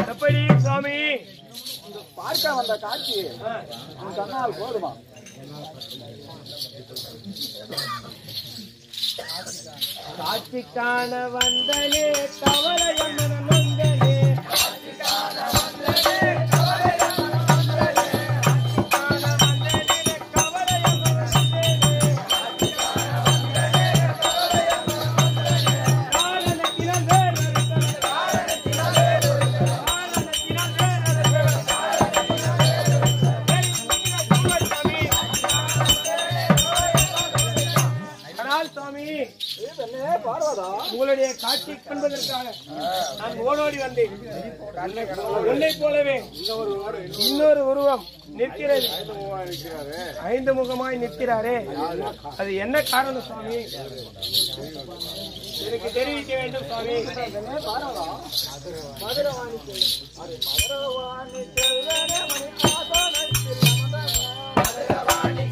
எப்படி சுவாமி பார்க்க வந்த காட்சி ஆ, உன் கண்ணால் போதுமா காட்சி காண வந்தனே கவலை என்ன நொந்தனே ஆனால் சுவாமி பெண்ணே பார்வதா உங்களுடைய காட்சி காண்பதற்காக நான் ஓடோடி வந்தேன் உன்னை போலவே இன்னொரு உருவம் நிற்கிறது ஐந்து முகமாய் நிற்கிறாரே அது என்ன காரணம் சுவாமி எனக்கு தெரிவிக்க வேண்டும் சுவாமி பெண்ணே பார்வதா மதுரவாணி செல்வன். அது மதுரவாணி செல்வனே மணி ஆசானத்தில் அமர்ந்தவன்.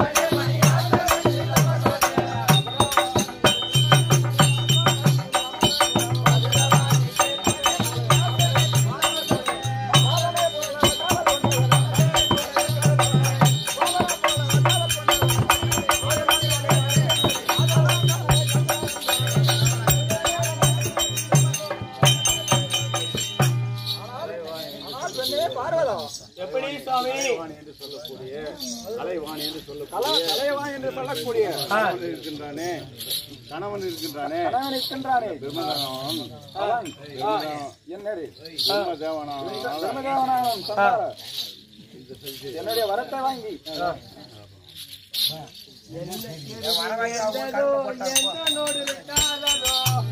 ஆனால் பெண்ணே பார்வதா எப்படி சுவாமி அலைவாணி என்று சொல்லக்கூடிய கலா கலைவான் என்று சொல்லக்கூடிய ஆ, கணவன் இருக்கின்றானே கணவன் இருக்கின்றானே கணவன் இருக்கின்றானே பிரம்மதேவன் அவன் என்னடி பிரம்மதேவனான பிரம்மதேவனாம் சந்தார. என்னுடைய வரத்தை வாங்கி எந்ததோ எந்த நோடு விட்டாததோ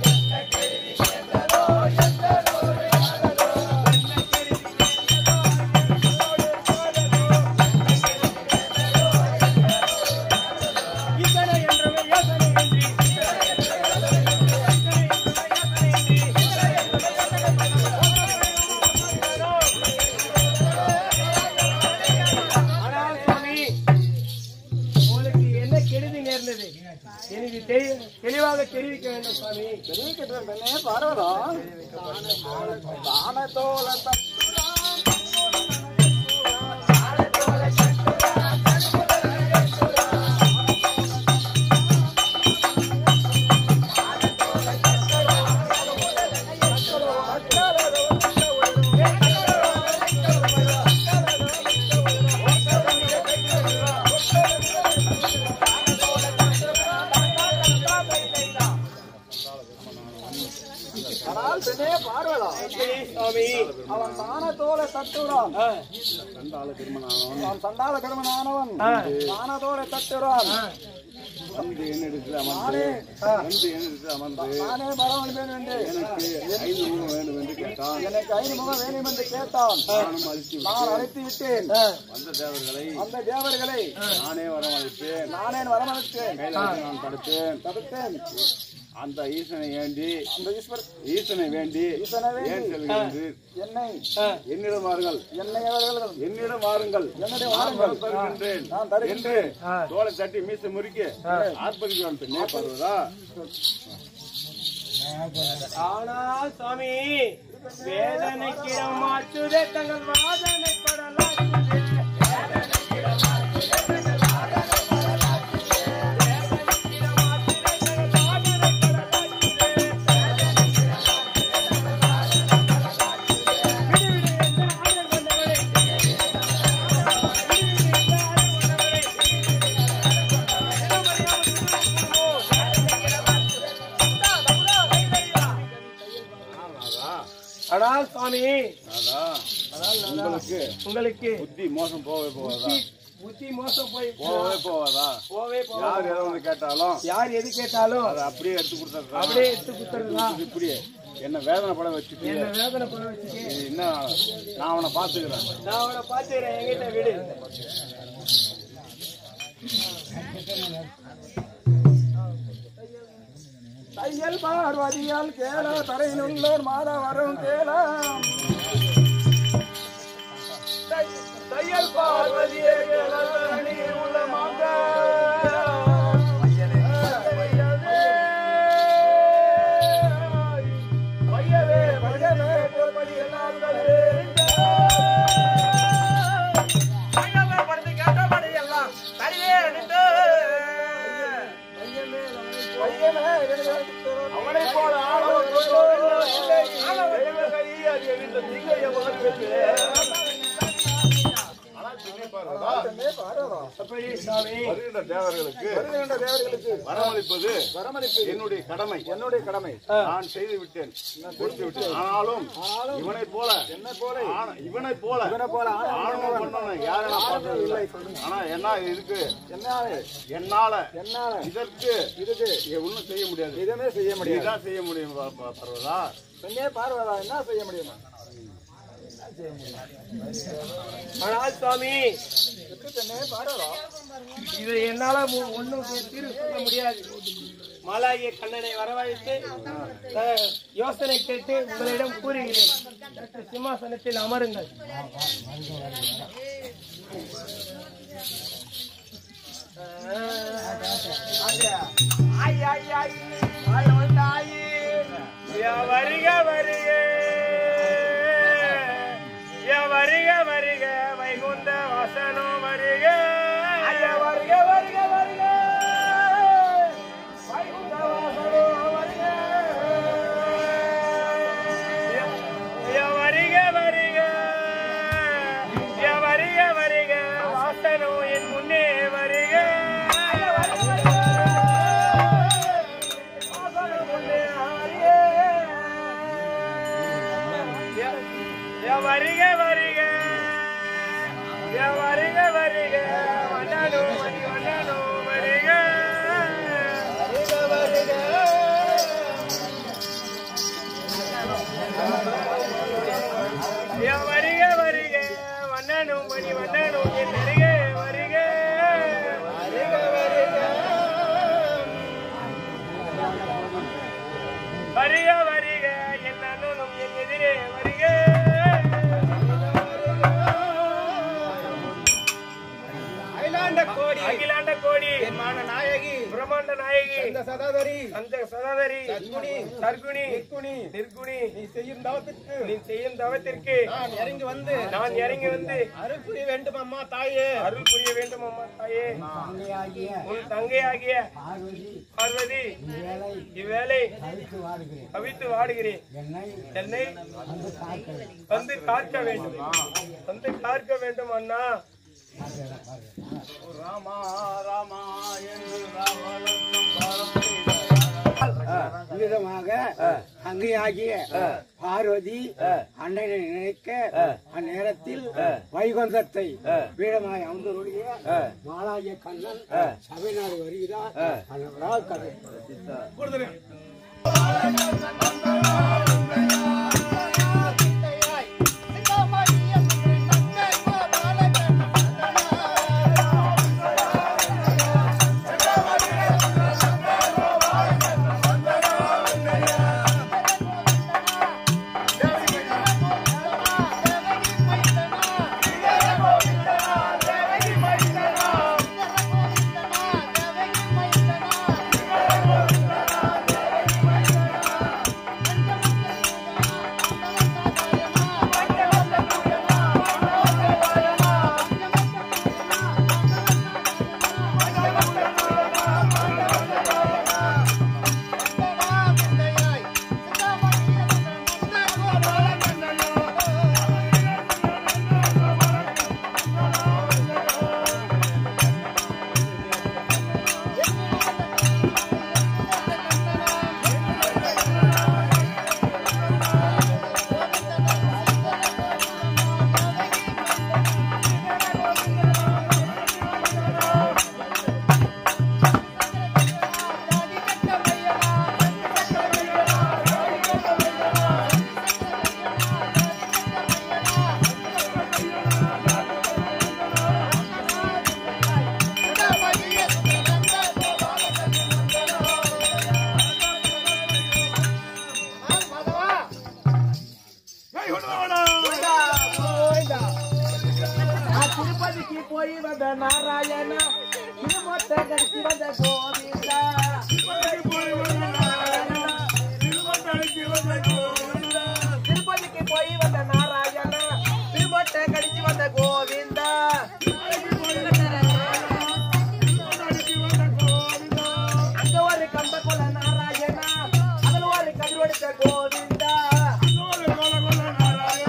இத்தனை என்றவை யோசனை இன்றி ஆனால் சுவாமி உங்களுக்கு என்ன கெடுதி நேர்ந்தது எனக்கு தெரி- தெளிவாக தெரிவிக்க வேண்டும் சுவாமி தெரிவிக்கின்ற பெண்ணே பார்வதா தானத்தோல ஆனால் பெண்ணே பார்வதா எப்படி சுவாமி அவன் தானத்தோல தட்டுறான் ஆ, சண்டால திருமணம் அவன் சண்டால திருமணானவன் ஆ. தானத்தோல தட்டுறான் ஆ, வந்து என்ன எடுத்து அமர்ந்து நானே வந்து என்ன எடுத்து அமர்ந்து நானே பரவன் வேண்டும் என்று எனக்கு ஐந்து முகம் வேண்டும் என்று கேட்டான் எனக்கு ஐந்து முகம் வேண்டும் என்று கேட்டான் நானும் அழித்து நான் அழைத்து விட்டேன் ஆ, வந்த தேவர்களை அந்த தேவர்களை நானே வரவழைப்பேன் நானே வரமளித்தேன் கைலாசத்தை நான் தடுப்பேன் தடுத்தேன் அந்த ஈசனை ஏண்டி அந்த ஈஸ்வர் ஈசனை வேண்டி ஈசனை வேண்டி ஏன் செல்கிறது என்னை ஆ. என்னிடம் வாருங்கள் என்னை அவர்கள் என்னிடம் வாருங்கள் என்னிடம் நான் வாருங்கள். தருகின்றேன் நான் தருகின்றேன். என்று ஆ. தோலை தட்டி மீசை முறுக்கி ஆர்ப்பரிக்கிறான் பெண்ணே பருவதா ஆனால் சுவாமி வேதனைக்கு மாற்றுதே தங்கள் வாதனை படலாற்றுதே ஆனால் சுவாமி அதான் உங்களுக்கு உங்களுக்கு புத்தி மோசம் போகவே போகாதா புத்தி புத்தி மோசம் போய் போகவே போகாதா போவே யார் போவாது எதை வந்து கேட்டாலும் யார் எது கேட்டாலும் அதை அப்படியே எடுத்து கொடுத்துருக்கா அப்படியே எடுத்து குத்துறதுதான் இப்படியே என்ன வேதனை பட வச்சுட்டு என்ன வேதனை பண்ண வச்சுக்கே இது என்ன நான் அவனை பாத்துக்கிறேன் நான் அவனை பாத்துக்கிறேன் என்கிட்ட விடு தையல் பார்வதியால் கேள தரையிலுள்ளோர் மாதா வரும் கேளாம் தையல் பார்வதியே கேளி உள்ள மாங்க வையவே வையவே பொறுப்படி எல்லாம் இந்த திங்கைய வாழ்விலே ஆனால் பெண்ணே பார்வதா பெண்ணே பார்வதா அப்படி சாமி வருகின்ற தேவர்களுக்கு வருகின்ற தேவர்களுக்கு வரமளிப்பது வரமளிப்பது என்னுடைய கடமை என்னுடைய கடமை நான் செய்து விட்டேன் கொடுத்து விட்டேன் ஆனாலும் இவனை போல என்னை போல ஆன- இவனை போல இவனை போல ஆணவம் ஆணவம் பண்ணணும் யாரும் நான் பார்த்தது இல்லை ஆனா என்ன இருக்கு என்னாலே என்னால என்னால இதற்கு இதுக்கு ஒண்ணும் செய்ய முடியாது எதுவுமே செய்ய முடியாது இதுதான் செய்ய முடியும் பா- பா- பர்வதா பெண்ணே பார்வதா என்ன செய்ய முடியுமா ஆனால் சுவாமி எப்படி பெண்ணே பார்வதா இது என்னால மு- ஒண்ணும் தீர்வு சொல்ல முடியாது மாலாகிய கண்ணனை வரவழைத்து அஹ், யோசனை கேட்டு உங்களிடம் கூறுகிறேன் சற்று சிம்மாசனத்தில் அமருங்கள் ஆய், ஆய், ஆய். ஆய், வந்தாயி. யா, வருக வருக யா, வருக வருக வைகுந்த வாசனோ வருக ஐயா, வருக வருக வருக வைகுந்த வாசனோ வருக யா, வருக வருக யா, வருக வருக வாசனோ என் முன்னே வருக ஐயா, வருக வருக வாசனோ முன்னே வருக யா வருக வருக யா வருக வருக வண்ணனோ மணி வண்ணனோ வருக வருக வருக யா வருக வருக வண்ணனோ மணி வண்ணனோ என் வருக வருக வருக வருக வருக வருக என் அண்ணனும் என் எதிரே வருக அகிலாண்ட கோடி அகிலாண்ட கோடி மான நாயகி பிரம்மாண்ட நாயகி இந்த சதாதரி அந்த சதாதரி சத்குணி, சர்க்குணி நிற்குணி, நிற்குணி நீ செய்யும் தவத்திற்கு நீ செய்யும் தவத்திற்கு நான் இறங்கி வந்து நான் இறங்கி வந்து அருள் புரிய வேண்டும் அம்மா தாயே அருள் புரிய வேண்டும் அம்மா தாயே உன் தங்கையாகிய பார்வதி இவ்வேளை தவித்து வாடுகிறேன் என்னை வந்து காக்க வேண்டும் வந்து காக்க வேண்டும் அண்ணா ராமா ராமா என்று ராவணன் சம்பாரம் செய்தார். விதமாக அங்கேயாகிய பார்வதி அண்ணனை நினைக்க அந்நேரத்தில் வைகுந்தத்தை பீடமாய் அமர்ந்தருடைய மாலாகிய கண்ணன் சபைநாடு வருகிறார் அதனால் கதை திருப்பதிக்கு போய் வந்த நாராயண திருமொத்த கட்சி வந்த கோவிந்தா திருப்பதிக்கு போய் வந்த நாராயண திருமொத்த கடிச்சு வந்த கோவிந்தா அங்க ஒரு கம்ப கொல நாராயணா அதுல ஒரு கதிரொடித்த கோவிந்தா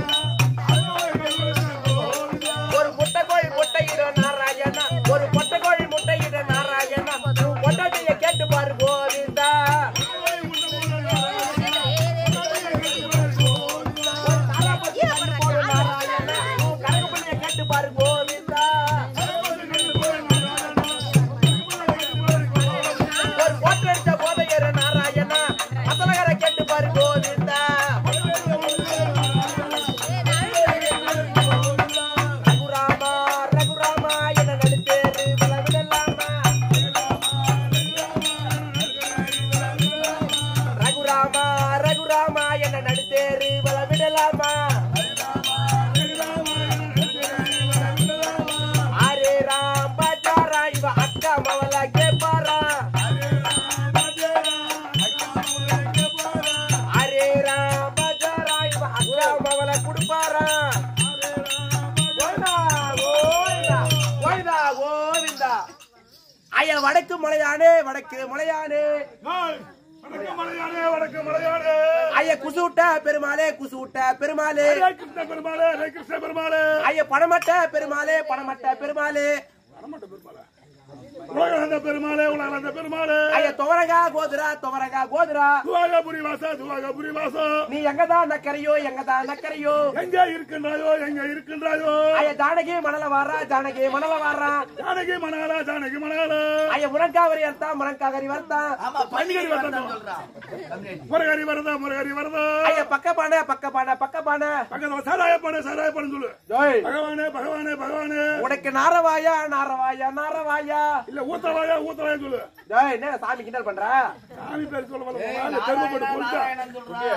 கொடுப்பாரா கோவிந்தா கோவிந்தா கோவிந்தா கோவிந்தா ஐயா வடக்கு மலையானே வடக்கு மலையானே வடக்கு மலையானே வடக்கு மலையானே ஐயா குசுவிட்ட பெருமாளே குசுவிட்ட பெருமாளே ஹரே கிருஷ்ண பெருமாளே ஹரே கிருஷ்ண பெருமாளே ஐயா பணமட்ட பெருமாளே பணமட்ட பெருமாளே வரமாட்ட பெருமாளே உலகளந்த பெருமாளே உலகளந்த பெருமாளே ஐயா துவரங்கா கோதுரா துவரங்கா கோதுரா துவாகபுரி வாசா துவாகபுரி வாசா நீ எங்கதான் நக்கரையோ எங்கதான் நக்கரையோ எங்க இருக்கின்றாயோ எங்க இருக்கின்றாயோ ஐயா ஜானகி மணல வாரா ஜானகி மணல வாரா ஜானகி மணாலா ஜானகி மணாலா ஐயா முரங்காவரி அர்த்தா முரங்காகரி வர்த்தா பன்னிகரி வரதா முருகரி வரதா முருகரி வரதா ஐயா பக்க பானை பக்க பானை பக்க பானை பக்கத்துல சாராய பண்ண சாராய பண்ண சொல்லு ஜோய் பகவானே பகவானே பகவானே உனக்கு நாரவாயா நாரவாயா நாரவாயா இல்ல ஊத்தவாயா ஊத்தவாயா சொல்லு ஜோய் என்ன சாமி கிண்டல் பண்ற சாமி பேர் சொல்ல வரல தெருவு போட்டு போட்டா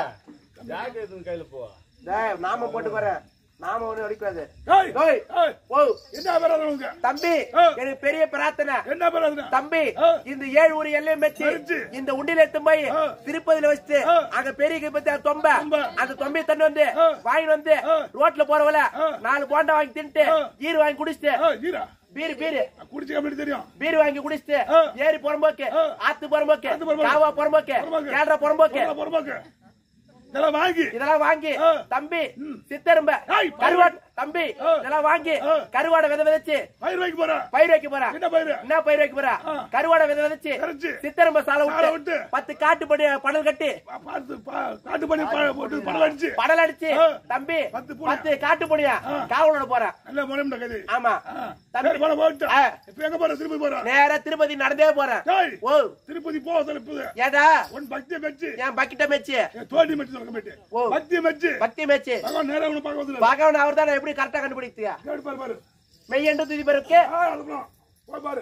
ஜோய் நாம போட்டு போறேன் நாம ஒண்ணு அடிக்காது ஏய் ஜோய் ஏய் ஓ என்ன பேர் அது உங்க தம்பி ஆ. எனக்கு பெரிய பிரார்த்தனை என்ன பேர் அது தம்பி ஆ. இந்த ஏழு ஊர் எல்லையும் வச்சு மறிச்சு. இந்த உண்டியில எடுத்து போய் ஆ. திருப்பதியில வச்சு ஆ. அங்க பெரிய பத்தி தொம்ப தொம்ப. அந்த தொம்பி தண்ணி வந்து ஆ. வாங்கி வந்து ஆ. ரோட்ல போறவல ஆ. நாலு போண்டா வாங்கி தின்ட்டு ஆ. ஈர் வாங்கி குடிச்சிட்டு ஏய் ஜீரா பீரு பீரு குடிச்சு எப்படி தெரியும் பீர் வாங்கி குடிச்சிட்டு ஆ. ஏரி புறம்போக்கு ஆ. ஆத்து புறம்போக்கு ஆத்து புறம்போக்கு. காவா புறம்போக்கு புறம்போக்கு. கேள்ற புறம்போக்கு பொறுமா, பொறுமாக்கு. இதெல்லாம் வாங்கி இதெல்லாம் வாங்கி ஆ. தம்பி சித்தரும்ப ஏய், கருவாடு தம்பி ஆ. இதெல்லாம் வாங்கி ஆ. கருவாட விதை விதைச்சு பயிர் வைக்க போற பயிர் வைக்க போறா என்ன பயிர் என்ன பயிர் வைக்க போறா ஆ. கருவாட விதை விதைச்சு விதைச்சு. சித்தரம்ப சாலை சாலை விட்டு விட்டு. பத்து காட்டு படி பணல் கட்டி பா- பார்த்து பா- காட்டு பண்ணி பா- போட்டு படம் அடிச்சு படல் அடிச்சு ஆ. தம்பி பத்து பூனை. பத்து காட்டு பொடியா ஆ. காவலோட போறேன் நல்ல முறையும் கதை ஆமா ஆ. தம்பி. சரி, போன போயிட்டு ஆ. இப்ப எங்க போற திருப்பதி போற நேரா திருப்பதி நடந்தே போறேன் ஏய், ஓ திருப்பதி போக சொல்லுது ஏடா உன் பக்தியை மெச்சு என் பக்கிட்ட மேச்சு என் தோண்டி மெச்சு சொல்ல மாட்டேன் ஓ. பக்தியை மெச்சு பக்தி மேச்சு பகவான் நேரம் உன்னை பார்க்க வந்து பகவான் அவர் தான் எப்படி கரெக்டா கண்டுபிடித்தியா கேட்டு பாரு பாரு மெய்யண்டு துதி பெருக்கு ஆ, அதுக்கப்புறம் போய் பாரு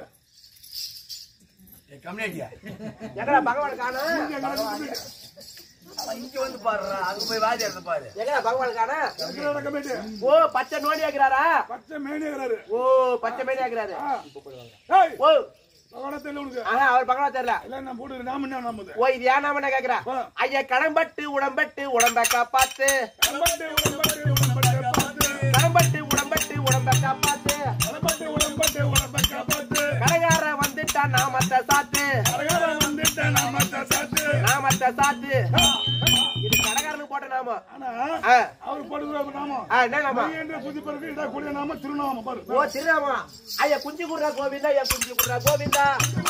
எங்கடா பகவான் காணா இங்க எங்க நடக்குது? எங்கடா பகவான் காணா எங்க நடக்க மாட்டேன் ஓ பச்சை நோண்டி ஆகிறாரா பச்சை மேனியகிறாரு ஓ பச்சை மேடி ஆகிறாரு ஏய் ஓ பகவான தெரியல உனக்கு ஆஹா அவர் பகவான் தெரியல இல்ல நான் போட்டு நாம என்ன நாமது ஓ இது ஏன் நாம கேக்குறா ஆ. ஐயா கடம்பட்டு உடம்பட்டு உடம்ப காப்பாத்து உடம்பட்டு உடம்பட்டு உடம்பட்டு பார்த்து கடம்பட்டு உடம்பட்டு உடம்ப காப்பாத்து உடம்பட்டு உடம்பட்டு உடம்பட்டு பார்த்து கடைக்கார வந்துட்டா நாமத்தை சாத்து அழகார வந்துட்ட நாமத்தை சாத்து நாமத்தை சாத்து இது கடைக்காரனுக்கு போட்ட நாம ஆனா ஆ. அவர் போடுகிற நாமம் ஆ, என்ன நாம என்ற புது பிறகு இதா கூடிய நாம திருநாமம் பாரு ஓ திருநாமா ஐயா குஞ்சு குடுறா கோவிந்தா ஐயா குஞ்சு குடுறா கோவிந்தா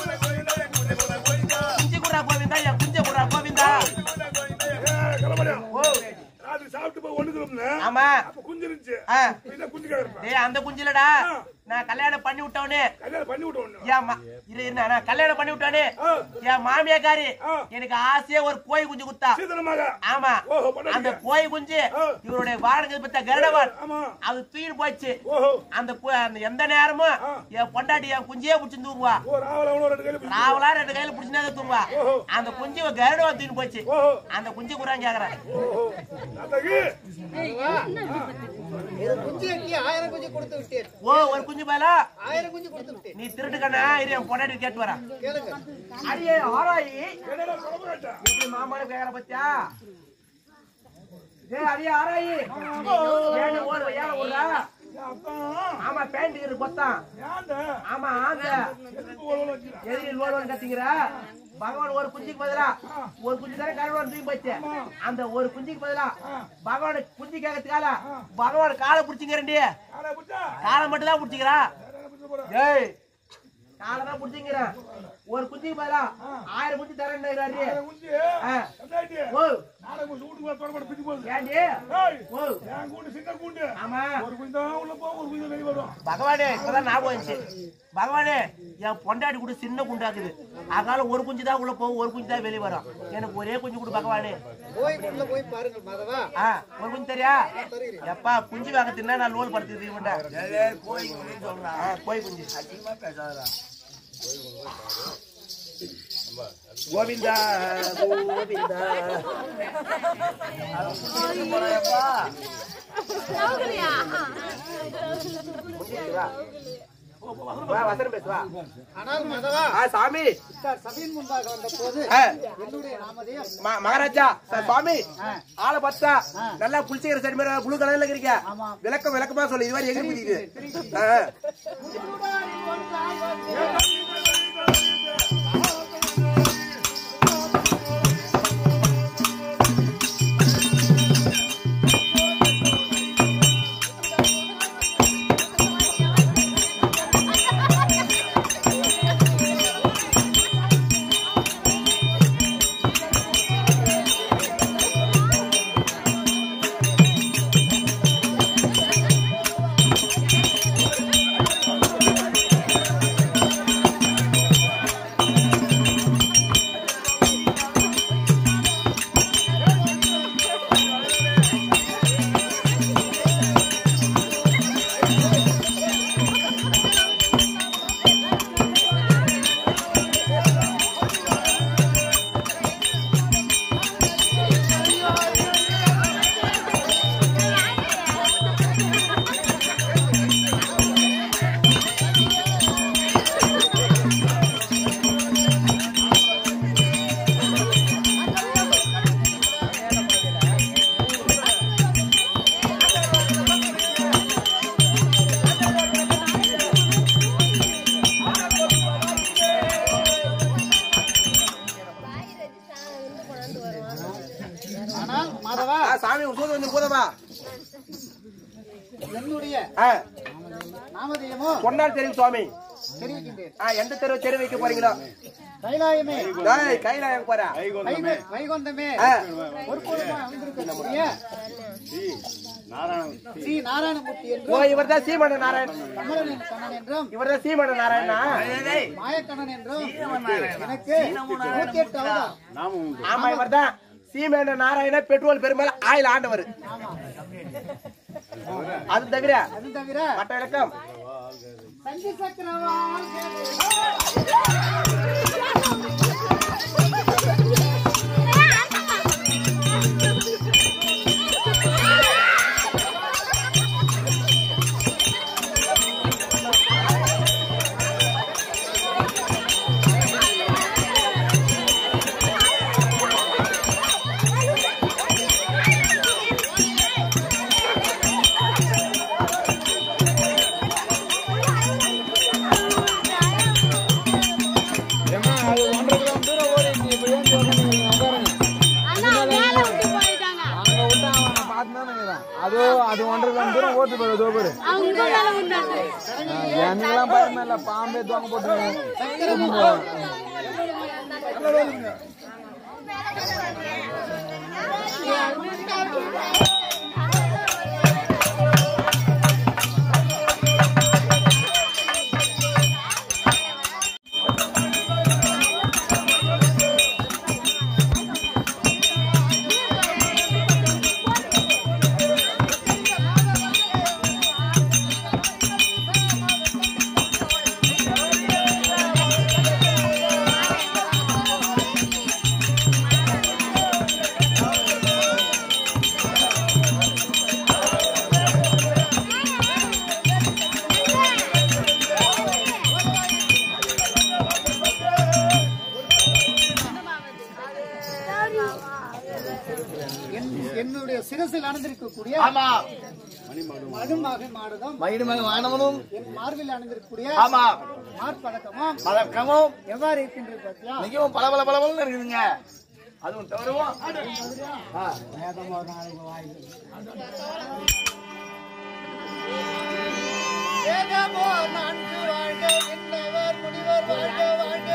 குஞ்சு குடுறா கோவிந்தா ஐயா குஞ்சு குடுறா கோவிந்தா ஏய், கிளம்புறியா? ஓ ராத்திரி சாப்பிட்டு போய் ஒண்ணு திரும்புன ஆமா அப்ப குஞ்சு இருந்துச்சு ஆ. இதை குஞ்சு கேட்கறேன் டேய் அந்த குஞ்சுலடா நான் கல்யாணம் பண்ணி விட்டவனே கல்யாணம் பண்ணி விட்டு ஒண்ணு என் மா- இரு இரு, நான் கல்யாணம் பண்ணி விட்டானே ஆ. என் மாமியாக்காரி ஆ. எனக்கு ஆசையா ஒரு கோழி குஞ்சு குத்தா சீதனமாக ஆமா ஓஹோ, பொண்டாட்டிக்கு. அந்த கோழி குஞ்சு ஆ. இவருடைய வாடகை பத்த கருடவான் ஆமா அது தூக்கிட்டு போச்சு ஓஹோ அந்த கு- அந்த எந்த நேரமும் ஆ. என் பொண்டாட்டி என் குஞ்சையே பிடிச்சி தூங்குவா ஓ ராவல அவனோ ரெண்டு கையில பிடிச்சு. நாவலா ரெண்டு கையில பிடிச்சினே தூங்குவா ஓஹோ. அந்த குஞ்சு கருடவா தூக்கிட்டு போச்சு ஓஹோ அந்த குஞ்சு குறான் கேக்குறேன் ஓஹோ அத்தகு குஞ்சு எட்டி ஆயிரம் குஞ்சு கொடுத்து விட்டேன் ஓ ஒரு குஞ்சு பயலா ஆயிரம் குஞ்சு கொடுத்து விட்டேன் நீ திருட்டுக்கண்ணா இரு என் பொண்டாட்டி கேட்டு வரேன் கேளுங்க அடியே ஆராயி என்னடா குழம்பு கேட்டா எப்படி மாமானு கேக்குற பத்தியா ஏய் அடியே ஆராயி ஏன் ஓடு ஏன் ஓடுறா அத்தான் ஆமா பேண்ட் இருக்கு கொத்தான் ஏன்டா ஆமா ஆந்த எதுக்கு ஓட வச்சுடா எதிரி லோடு கத்திங்கிற பகவான் ஒரு குஞ்சுக்கு பதிலா ஒரு குஞ்சு தானே கருவான் தூக்கி போச்சு அந்த ஒரு குஞ்சுக்கு பதிலா பகவான் குஞ்சு கேட்கறதுக்கால பகவான் காலை பிடிச்சிங்கிறண்டி ஆடா புட்டா காலை மட்டும் தான் பிடிச்சிக்கிறா யாரா புடிச்சு போறா ஏய் காலை தான் பிடிச்சிங்கிறேன் ஒரு குஞ்சுக்கு பதிலா ஆயிரம் குஞ்சு தரேன்னுறாரு குஞ்சு ஆ. கண்டாட்டி ஓ நாடகம் குஞ்சு வீட்டுக்கு வர தொடப்பட பிடிச்சு போகுது ஏண்டி ஏய் ஓ என் கூண்டு சின்ன கூண்டு ஆமா ஒரு குஞ்சு தான் உள்ள போகும் ஒரு குஞ்சு வெளியே வரும் பகவானே இப்பதான் ஞாபகம் வந்துச்சு பகவானே என் பொண்டாட்டி கூட சின்ன குண்டாக்குது அதனால ஒரு குஞ்சு தான் உள்ள போகும் ஒரு குஞ்சு தான் வெளியே வரும் எனக்கு ஒரே குஞ்சு கொடு பகவானே போய் உள்ள போய் பாருங்க மாதவா ஆ ஒரு குஞ்சு தெரியா எப்பா குஞ்சு வாங்க தின்னா நான் லோல் படுத்து மாட்டேன் கோய் குஞ்சு கோவிந்தா கோவிந்தா வா, வசனம் பேசு, வா. ஆனால் மதவா ஆ, சாமி சார் சபையின் முன்பாக வந்த போது ஆ, என்னுடைய நாமதேயம் ம- மகாராஜா சார், சுவாமி ஆளை பார்த்தா நல்லா புளிச்சிக்கிற சரி மாதிரி ப்ளூ கலர்ல இருக்கீங்க விளக்கம் விளக்கமா சொல்லு இது மாதிரி எங்க பிடிக்குது ஆ. ஆனால் மாதவா ஆ, சாமி ஒரு சூது வந்து போதவா என்னுடைய ஆ, நாமதேயமோ சொன்னால் தெரியும் சுவாமி தெரிவிக்கின்றேன் ஆ, எந்த தெரு தெரு வைக்க போறீங்களோ கைலாயமே டேய், கையில வைக்க போறா வைகு- வைகுந்தமே ஆ. பொறுப்பொழுதா அமைந்திருக்கக்கூடிய நாராயணன் ஸ்ரீ நாராயணமூர்த்தி ஓ என்றும் இவர் தான் சீமன நாராயண் கமலனின் கண்ணன் என்றும் இவர் தான் சீமன நாராயணா மாயக்கண்ணன் என்றும் எனக்கு நூத்தி எட்டு அவதாரம் நாமம் உண்டு ஆமா இவர் தான் சீமேன நாராயண பெட்ரோல் பெருமாள் ஆயில் ஆண்டவர் அது தவிர அது தவிர மற்ற விளக்கம் சந்தி சக்கரவால் அதோ அது ஒன்றரை கிலோ தூரம் ஓட்டு போயிடு தோ பேரு எனக்குலாம் பயமா இல்ல பாம்பே தூங்க போட்டு என்- என்னுடைய சிரசில் அணிந்திருக்கக்கூடிய ஆமா மடுமாக மாடுதும் மயிடுமக வானவனும் என் மார்பில் அணிந்திருக்கக்கூடிய ஆமா மார்பதக்கமும் பழக்கமும் எவ்வாறு இருக்கின்றது பாத்தியா மிகவும் பல பல பல இருக்குதுங்க அதுவும் தவறுவோம் வேதமோ நான்கு வாழ்க விண்ணவர் முனிவர் வாழ்க வாழ்க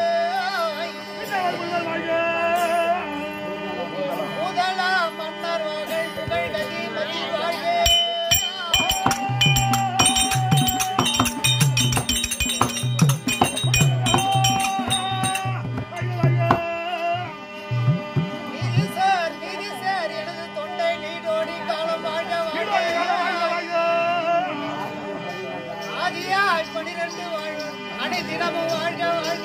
முதலா மன்னர் மகள் புகழ்கதி மதி வாழ்க நீதி சார் நீதி சார் எனது தொண்டை நீடோடி காலம் வாழ்க வாழ்க ஆதியாய் பனிரெண்டு வாழ்க அனை தினமும் வாழ்க வாழ்க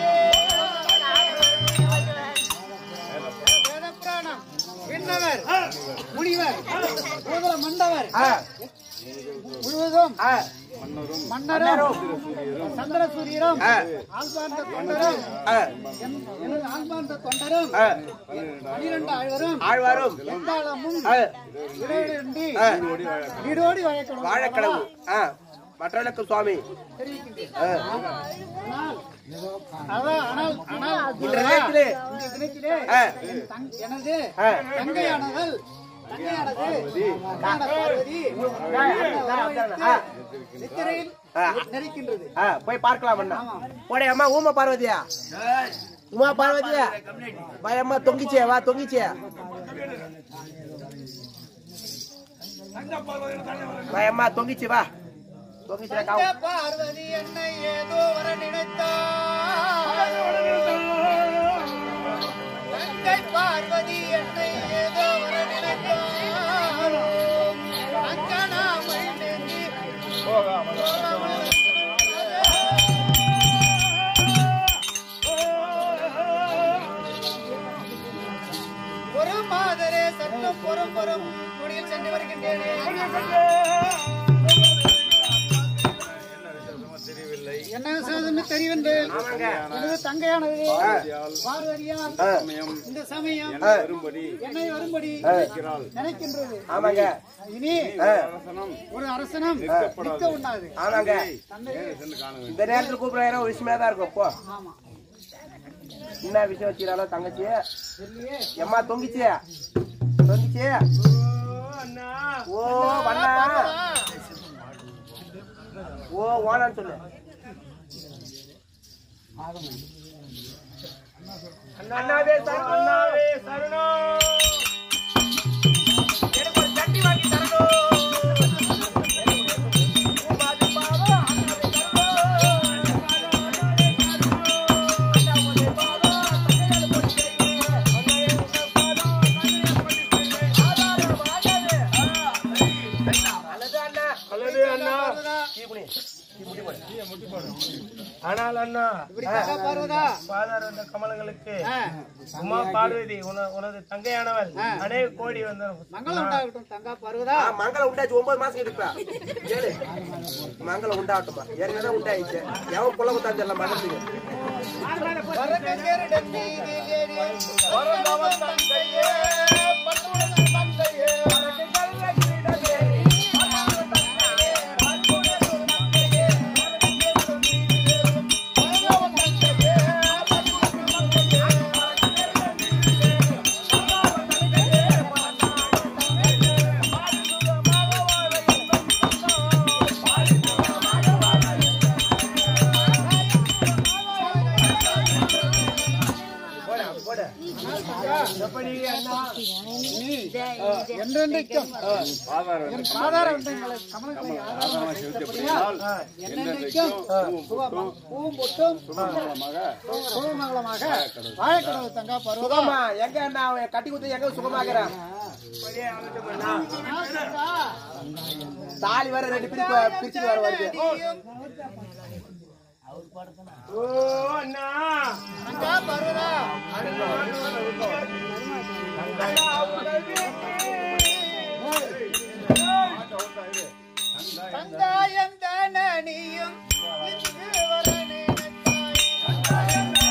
வேதப்புராணம் விண்ணவர் முனிவர் பூதல மண்டவர் முழுவதும் மன்னரும் சந்திர சூரியரும் ஆழ்வார்ந்த தொண்டரும் என்- எனது ஆழ்வார்ந்த தொண்டரும் பனிரெண்டு ஆழ்வரும் ஆழ்வாரும் எக்காலமும் ஆ, இடையிலின்றி ஆ, நீடோடி வழக்கணும் வாழைக்கடவு ஆ, மற்றவனுக்கு சுவாமி ஆ, அதான் ஆனால் ஆனால் இந்த நேரத்திலே இந்த தினத்திலே ஆ, என் தங்- எனது ஆ. தங்கையானவள் தங்கையானது கல்யாண பார்வதி ஆ. நித்திரையில் ஆ. நெருக்கின்றது ஆ, போய் பார்க்கலாம் அண்ணா போடே அம்மா ஊமா பார்வதியா உமா பார்வதியா பயம்மா தொங்கிச்சே வா தொங்கிச்சே பயம்மா தொங்கிச்சு வா தொங்கிச்சு தங்க பார்வதி என்னை ஏதோ வர நினைத்தார் தங்கை பார்வதி என்னை ஏதோ வர நினைத்தார் அங்கனாமை நெஞ்சி ஒரு மாதரே சத்தம் புறம் புறம் குடியில் சென்று வருகின்றேனே என்ன விசேஷம்னு தெரியவில்லை எனது தங்கையானது பார்வதியால் இந்த சமயம் வரும்படி என்னை வரும்படி நினைக்கின்றது ஆமாங்க இனி ஆ, ஒரு அரசனம் நிற்க உண்டாது ஆமாங்க தந்தை இந்த நேரத்துல கூப்பிடுற ஒரு விஷயமா தான் இருக்கும் போ ஆமா என்ன விஷயம் வச்சுக்கிறாளோ தங்கச்சி இல்லையே எம்மா தொங்கிச்சு தொங்கிச்சு ஓ வண்ணா ஓ ஓனான்னு சொல்லு அண்ணாவே சரணம் அண்ணாவே சரணம் எனக்கு ஒரு சட்டி வாங்கி தரணும் அல்லது அண்ணா தீபுனி ஆனால் அண்ணா இப்படி தங்கா பார்வதா பாதார் வந்த கமலங்களுக்கு ஆ, உமா பார்வதி உன- உனது தங்கையானவள் அநேக கோடி வந்த மங்களம் உண்டாகட்டும் தங்கா பார்வதா மங்களம் உண்டாச்சு ஒன்பது மாசம் இருப்பா ஏழு மங்களம் உண்டாகட்டுமா ஏற்கனவே உண்டாயிடுச்சு எவன் புள்ள குத்தான்னு தெரியல மகத்துக்கு வரக்கங்கேரிடம் நீதியேறி, வரந்தவன் தங்கையே, பட்டுடன் தங்கையே, எப்படி அண்ணா என்றென்றைக்கும் ஆதாரம் என் சாதார வந்தங்களை கமலங்களை ஆதாரமாக செலுத்தப்படியால் என்றென்றைக்கும் சுகமும் பூவும் பொட்டும் சுகமங்கலமாக வாழைக்கடவுள் தங்கா பருவதா சுகமா எங்க அண்ணா அவன் கட்டி குத்து எங்க சுகமாக்குறான் தாலி வர ரெண்டு பிரிப்பு பிரிச்சுட்டு வர வருது ஓ அண்ணா தங்கா பருவதா தங்காயம் தானியும் இங்கு வர நினைத்தாய்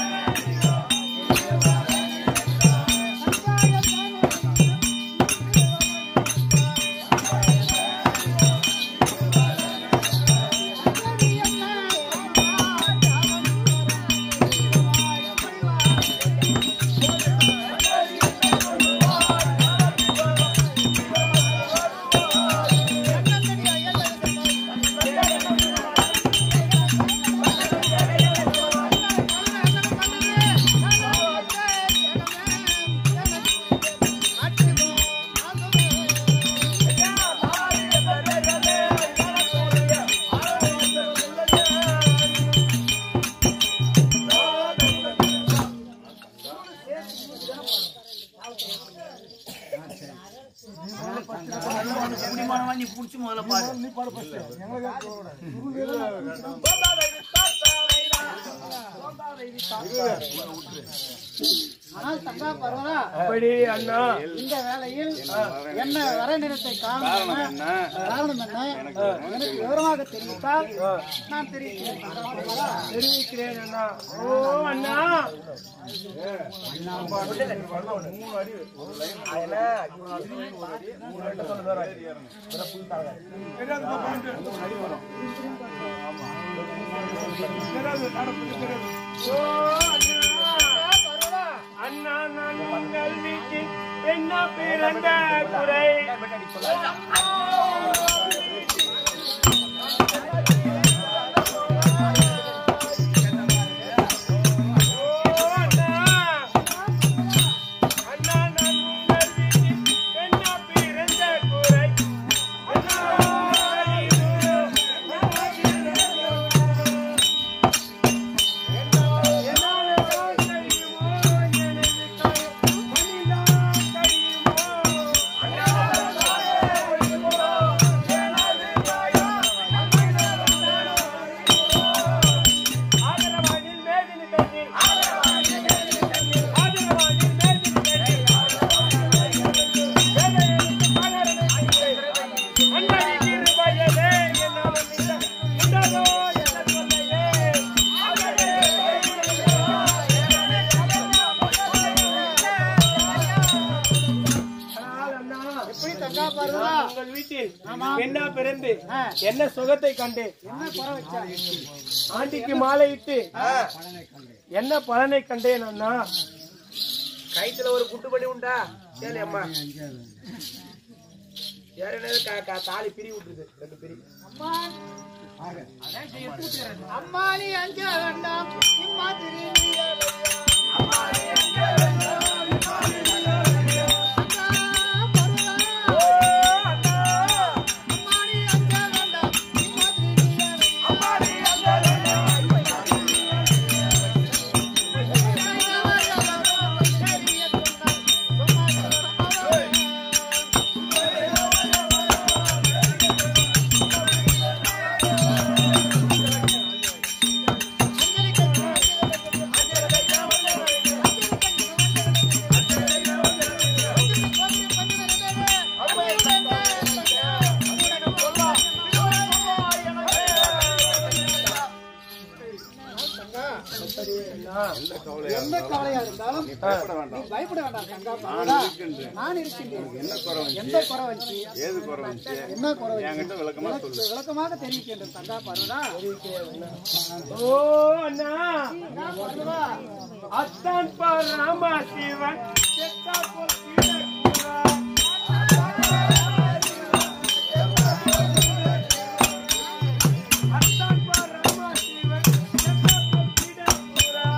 ஆனால் தங்கா பர்வதா அப்படி அண்ணா இந்த வேளையில் என்ன வர நிறத்தை காரணம் என்ன? காரணம் என்ன எனக்கு விவரமாக தெரிவித்தால் நான் தெரிவிக்கிறேன் தங்கா பர்வதா. தெரிவிக்கிறேன் அண்ணா ஓ அண்ணா ஓ அண்ணா அண்ணா நான் உங்கள் வீட்டில் என்ன பிறந்த குறை ஓ அண்ணா அண்ணா நான் உங்கள் வீட்டில் என்ன பிறந்த குறை அண்ணா எப்படி தங்கா பர்வதா உங்கள் வீட்டில் என்ன பிறந்து என்ன சுகத்தை கண்டு என்ன குறை வச்சா ஆண்டிக்கு மாலையிட்டு என்ன பலனை கண்டேன் அண்ணா கைத்துல ஒரு குட்டு பண்ணி உண்டா சரி அம்மா வேற என்னது கா- கா- தாலி பிரி விட்டுருது ரெண்டு பிரி அம்மா அம்மா நீ அஞ்ச வேண்டாம் இம்மாதிரி நீ அழையா. அம்மா நீ அஞ்ச வேண்டாம் இம்மாதிரி நீ அழையா. எந்த கவலையா இருந்தாலும் பயப்பட வேண்டாம் நீ பயப்பட வேண்டாம் தங்கா பரவாயில்ல. இருக்கின்றேன். நான் இருக்கின்றேன் என்ன குறை வந்துச்சு எந்த குறை வந்துச்சு ஏது குறை வந்துச்சு என்ன குறை வந்துச்சு என்கிட்ட விளக்கமா சொல்லு விளக்க- விளக்கமாக தெரிவிக்கின்றேன் தங்கா பருவதா ஓ அண்ணா அத்தான் பார் ராமா சிவன் செத்தா போல் கீழே கூறா. அத்தான் பார் ராமா சிவன் செத்தா போல் கீழே கூறா.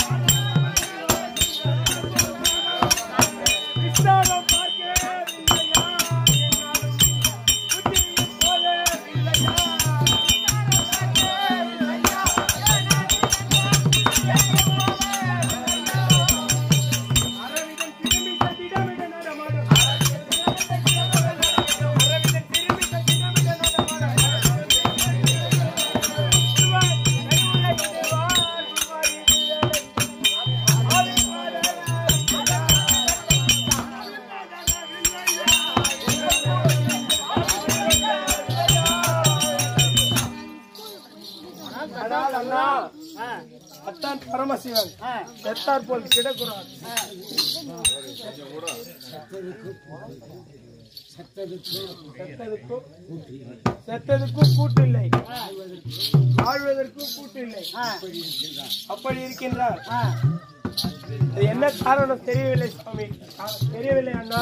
கிருஷ்ணாவை பார்க்கவில்லையா என்னாலும் புத்தியின் போதவில்லையா அரவிந்தன் திரும்பி சத்திடமிட நடமாடும் அரவிந்தன் திரும்பி சத்திடமிட நடமாடும் சிவாய் கையுள்ள சிவாய் சிவாய் அதான் அண்ணா அத்தான் பரமசிவன் செத்தார் போல் கிடக்குறார் செத்ததுக்கும் செத்ததுக்கும் கூட்டு இல்லை வாழ்வதற்கும் கூட்டு இல்லை அப்படி இருக்கின்றார் இது என்ன காரணம் தெரியவில்லை சுவாமி கா- தெரியவில்லை அண்ணா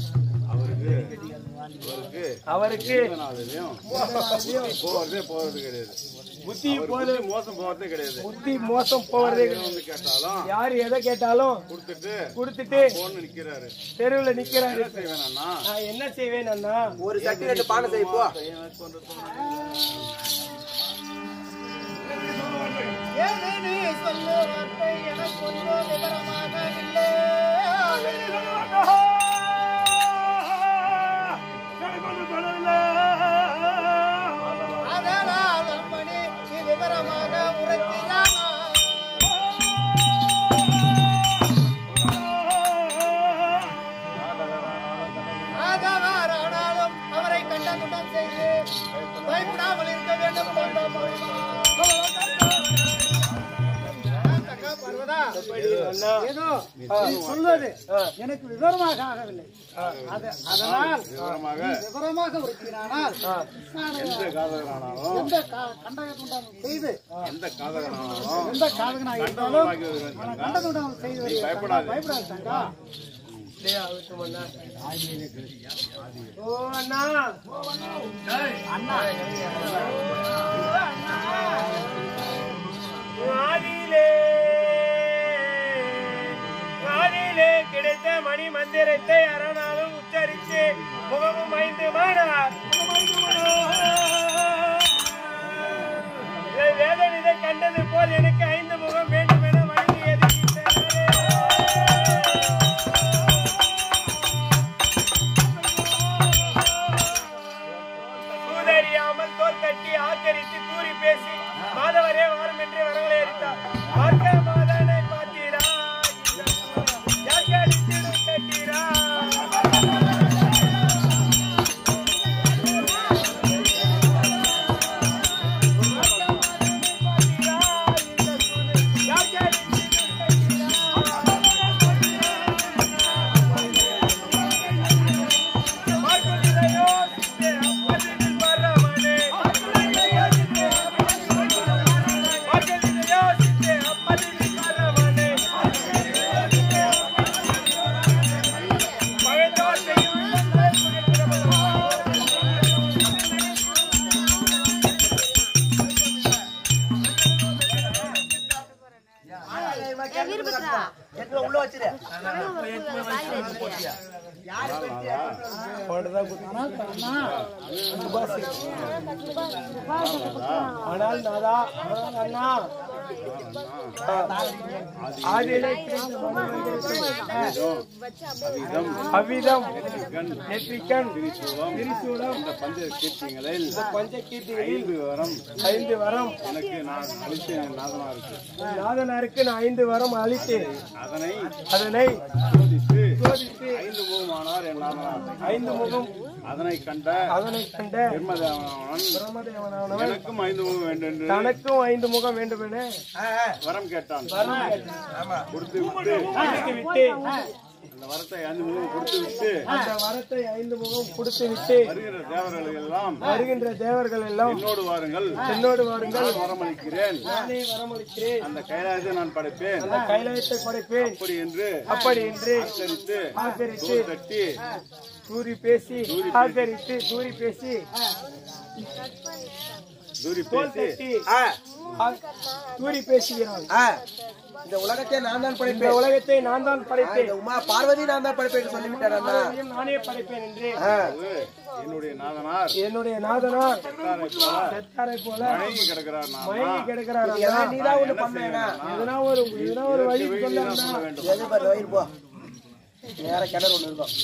அவருக்கு அவருக்கு அதுலயும் போறதே போறது கிடையாது புத்தி போது புத்தி மோசம் போறதே கிடையாது புத்தி மோசம் போவதே கிடையாது. வந்து கேட்டாலும் யாரு எதை கேட்டாலும் கொடுத்துட்டு கொடுத்துட்டு போன்னு நிக்கிறாரு தெருவுல நிக்கிறாரு என்ன செய்வேனா நான் என்ன செய்வேன் அண்ணா ஒரு சட்டி ரெண்டு பானை செய் போ ஏது நீ சொல்லு வார்த்தை எனக்கு ஒன்றும் விவரமாக இல்லை அதனால் அம்மணி நீ விவரமாக உரைக்கிறானா வேண்டும் தங்கம்மா. தங்கா பார்வதா அண்ணா ஏதோ நீ சொல்வது எனக்கு விவரமாக ஆகவில்லை அது அதனால் விவரமாக நீ விவரமாக உரைக்கிறானால் நான் எந்த காதகனானாலும் எந்த கா- கண்டக குண்டம் செய்து எந்த காதகனானாலும் எந்த காதகனாக இருந்தாலும் கண்டனமாகி வருவேன் நான் தங்கா. கண்ட குண்டம் செய்து வருகிறேன். பயப்படாதே. பயப்படாது தங்கா அப்படியே ஆகட்டும் அண்ணா ஓ அண்ணா டேய், ஆதியிலே ஆதியிலே கிடைத்த மணி மந்திரத்தை அரணாலும் உச்சரித்து முகமும் ஐந்து மாடார் இதை வேதன் இதை கண்டது போல் எனக்கு ஐந்து முகம் வேண்டும் என வழங்கியது சூதறியாமல் தோல் தட்டி ஆக்கரித்து கூறி பேசி மாதவரே வாரும் என்று வரவழை அளித்தார் பார்க்க மாதனை பார்த்தீரா யாருக்கு அடித்திடும் கட்டீரா உள்ள வச்சிரு ஆனால் நாதா ஆனால் அண்ணா ஆதியிலே கிடைத்த மணி அவிதம் அவ்விதம் கண் நெற்றிக்கண் திரிசூலம் திரிசூலம் இந்த பஞ்ச கீர்த்திகளில் பஞ்ச கீர்த்திகளில் ஐந்து விவரம் ஐந்து வரம் எனக்கு நான் அளித்த நாதனா இருக்கு நாதனாருக்கு நான் ஐந்து வரம் அளித்தேன் அதனை அதனை சோதித்து சோதித்து ஐந்து முகமானார் என் நாதனார் ஐந்து முகம் அதனை கண்ட அதனை கண்ட பிரம்மதேவனவன் பிரம்மதேவனானவன் எனக்கும் ஐந்து முகம் வேண்டும் என்று தனக்கும் ஐந்து முகம் வேண்டும் என வரம் கேட்டான் கொடுத்து விட்டு கொடுத்து விட்டு அந்த வரத்தை ஐந்து முகம் கொடுத்து விட்டு அந்த வரத்தை ஐந்து முகம் கொடுத்து விட்டு வருகிற தேவர்கள் எல்லாம் வருகின்ற தேவர்கள் எல்லாம் என்னோடு வாருங்கள் என்னோடு வாருங்கள் நான் வரமளிக்கிறேன் நானே வரமளிக்கிறேன் அந்த கைலாயத்தை நான் படைப்பேன் அந்த கைலாயத்தை படைப்பேன் அப்படி என்று அப்படி என்று ஆச்சரித்து ஆச்சரித்து தூள் தட்டி தூரி பேசி ஆதரித்து தூரி பேசி தூரி தோல் பேசி தட்டி ஆ, தூரி பேசுகிறான் இந்த உலகத்தை நான் தான் இந்த படைப்பேன் உலகத்தை நான் தான் படைத்தேன் இந்த உமா பார்வதி நான் தான் படைப்பேன் சொல்லிவிட்டார் அண்ணா அதையும் நானே படைப்பேன் என்று என்னுடைய நாதனார் என்னுடைய நாதனார் செத்தாரை போல செத்தாரை போல மயங்கி கிடக்கிறார் நான் மயங்கி கிடக்கிறார் ஏன்னா அண்ணா. நீதான் ஒண்ணு பண்ணேனா எதனா ஒரு எதனா ஒரு வழி சொல்ல அண்ணா. சொல்ல வேண்டும் எது பாரு வயிறு போ நேர கிணறு ஒண்ணு இருக்கும்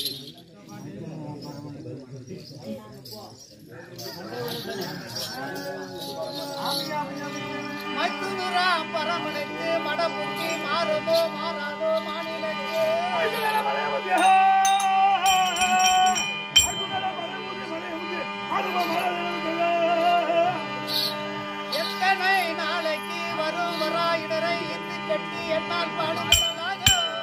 மத்துதுரா பரமனுக்கு மடமுக்கி மாறுமோ மாறாதோ மாநிலக்கு எத்தனை நாளைக்கு வரும் வராயிடரை இந்து கட்டி என்னால் பாடுபடலாக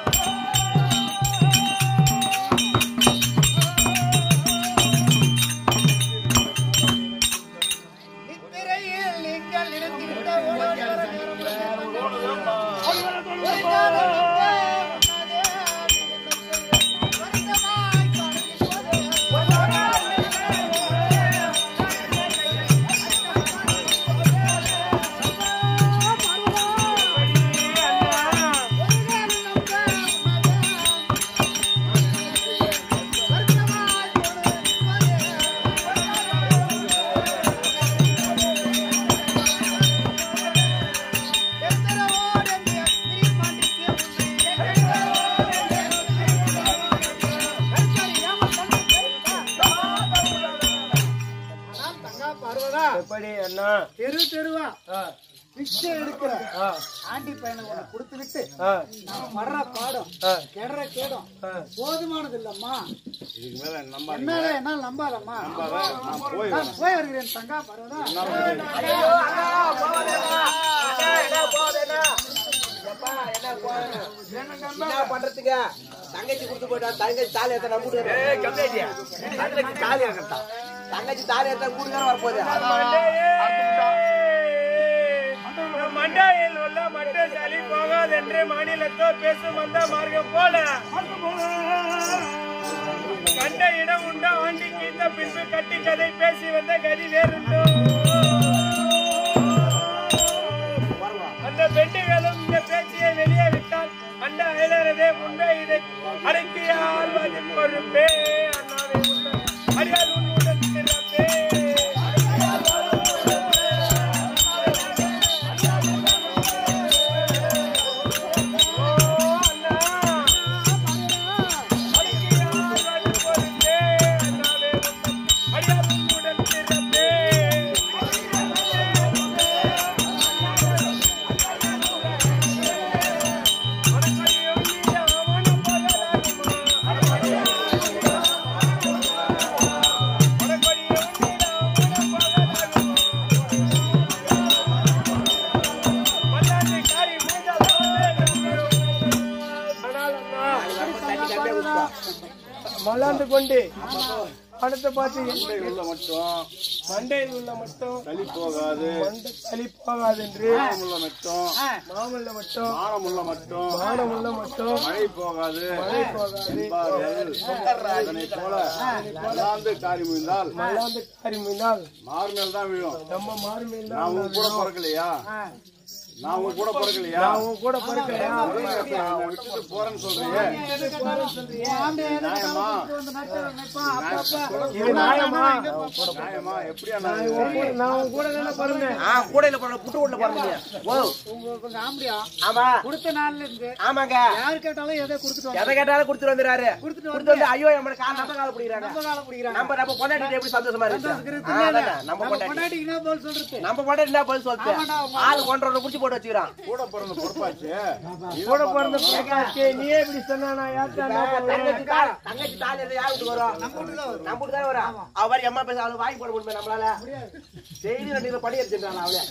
நித்திரையில் நீங்கள் இருந்திருந்த ஓடோடி வர நேரம் பார்வதா எப்படி அண்ணா தெரு தெருவா பிச்சை எடுக்கிற ஆ, ஆண்டி பையனை உன்னை கொடுத்து விட்டு ஆ, நான் படுற பாடம் ஆ, கெடுற கேடும் ஆ. போதுமானது இல்லம்மா இதுக்கு மேல நம்ப என்னால என்னால் நம்பாதம்மா நான் போய் நான் போய் வருகிறேன் தங்கா பரவதா என்ன பண்றதுக்கு தங்கச்சி கொடுத்து போயிட்டா தங்கச்சி தாலி ஏத்த நம்பிட்டு தங்கச்சி தாலி ஏத்தா தங்கச்சி தாலி ஏத்த கூடுதல் வரப்போகுது மண்டையில் உள்ள மட்டை சளி போகாதென்று மாநிலத்தோ பேசும் அந்த மார்க்கம் போல கண்ட இடம் உண்டோ ஆண்டி கீழ்த்த பின்பு கட்டி கதை பேசி வந்த கதி வேறுண்டோ அந்த பெண்டுகளும் இந்த பேச்சியை வெளியே விட்டால் அந்த அயலரதே முன்பே இதை அடக்கிய ஆழ்வாதின் பொறுப்பே அண்ணாவே உண்மை அறியாது உன்னுடன் பிறப்பே மல்லாந்து கொண்டு அடுத்த பார்த்து மண்டையில் உள்ள மட்டும் மண்டையில் உள்ள மட்டும் சளி போகாது மண்டை சளி போகாது என்று மானம் உள்ள மட்டும் மாமல்ல மட்டும் மானம் உள்ள மட்டும் மானம் உள்ள மட்டும் மழை போகாது மழை போகாது என்பார்கள் அதனை போல மல்லாந்து காரி முயந்தால் மல்லாந்து காரி முன்னால் மார்மேல் தான் விழும் நம்ம மாறுமையில் நான் உங்க கூட பிறக்கலையா நான் உங்க கூட பிறக்கலையா உன் கூட பிறக்கலையா என்னை விட்டுட்டு போறேன்னு சொல்றீங்க நியாயமா இது நியாயமா நியாயமா எப்படியா நான் உன் கூட- நான் உன் கூட தானே பிறந்தேன் ஆ கூடையில போற புட்டு வீட்டுல பிறந்தீங்க ஓ உங்க ஆம்படியா ஆமா கொடுத்த நாள்ல இருந்து ஆமாங்க யாரு கேட்டாலும் எதை கொடுத்துட்டு எதை கேட்டாலும் கொடுத்துட்டு வந்துறாரு கொடுத்துட்டு கொடுத்து வந்து ஐயோ நம்ம கா நம்ம கால பிடிக்கிறாங்க நம்ம கால பிடிக்கிறாங்க நம்ம நம்ம பொண்டாட்டி எப்படி சந்தோஷமா இருக்கு இருக்கிறது ஆ, இல்ல. அதானே, நம்ம நம்ம பொண்டாட்டி பொண்டாட்டிக்கு என்ன போல் சொல்றது நம்ம பொண்டாட்டி என்ன பதில் சொல்லிட்டு ஆமாடா, உங்க ஆள் ஒன்றரை குடிச்சு போட்டு வச்சுக்கிறான் கூட பிறந்த பொறுப்பாச்சு கூட பிறந்த பிள்ளைக்காச்சே நீயே இப்படி சொன்னா நான் யார்கிட்ட என்ன பண்ணுவேன்? தங்கச்சி தாலி தங்கச்சி தாலி எதை யார் வீட்டுக்கு வரும் நம்ம வீட்டுக்கு தானே வரும் அவ மாதிரி அம்மா பேச அவளை வாங்கி போட முடியுமா நம்மளால செய்தி ரெண்டு படி எடுத்துட்டான் அவளே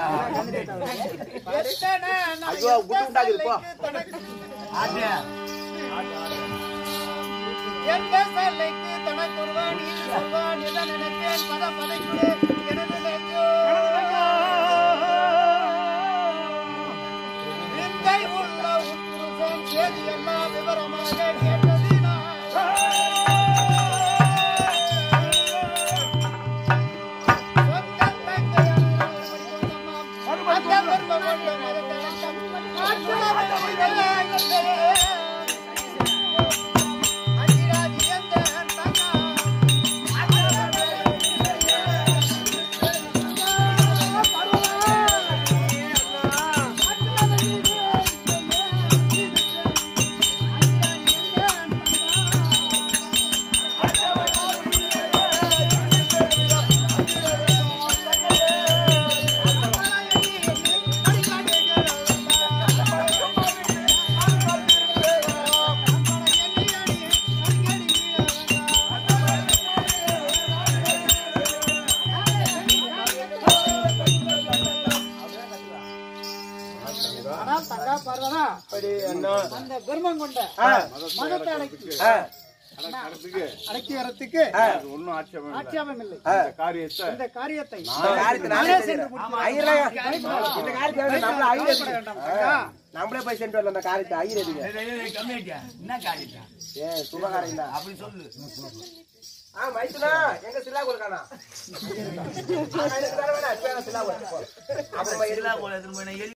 ஐயோ புட்டு உண்டாக்குது போ எந்த சல்லைக்கு தனக்கு ஒருவாணி சொல்வான் எதை நினைப்பேன் பத பதைக்குள்ளே எனது நெஞ்சோ விந்தை உள்ள உட்புருஷன் செய்தி எல்லாம் விவரமாக ஆனால் தங்கா பார்வதா அப்படி அண்ணா அந்த கர்மம் கொண்ட மதத்தை அடக்கி கடத்துக்கு அடக்கி வரத்துக்கு அது ஒண்ணும் ஆட்சேபம் இல்லை ஆட்சேபம் இல்லை இந்த காரியத்தை இந்த காரியத்தை இந்த காரியத்தை நானே செஞ்சேன். ஐயரே, இந்த காரியத்தை வந்து நம்மள ஐயர் எதுக்கு? நம்மளே போய் சென்று வரலாம் அந்த காரியத்தை ஐயர் எதுக்கு? ஏ, சுபகாரம் இல்ல. ஆ, மைத்துனா, எங்க சில்லா கொடுக்கானா? ஆ, எனக்கு தர வேணாம், இப்ப எனக்கு சில்லா கொடு, போ. அப்புறமா எதுக்கு?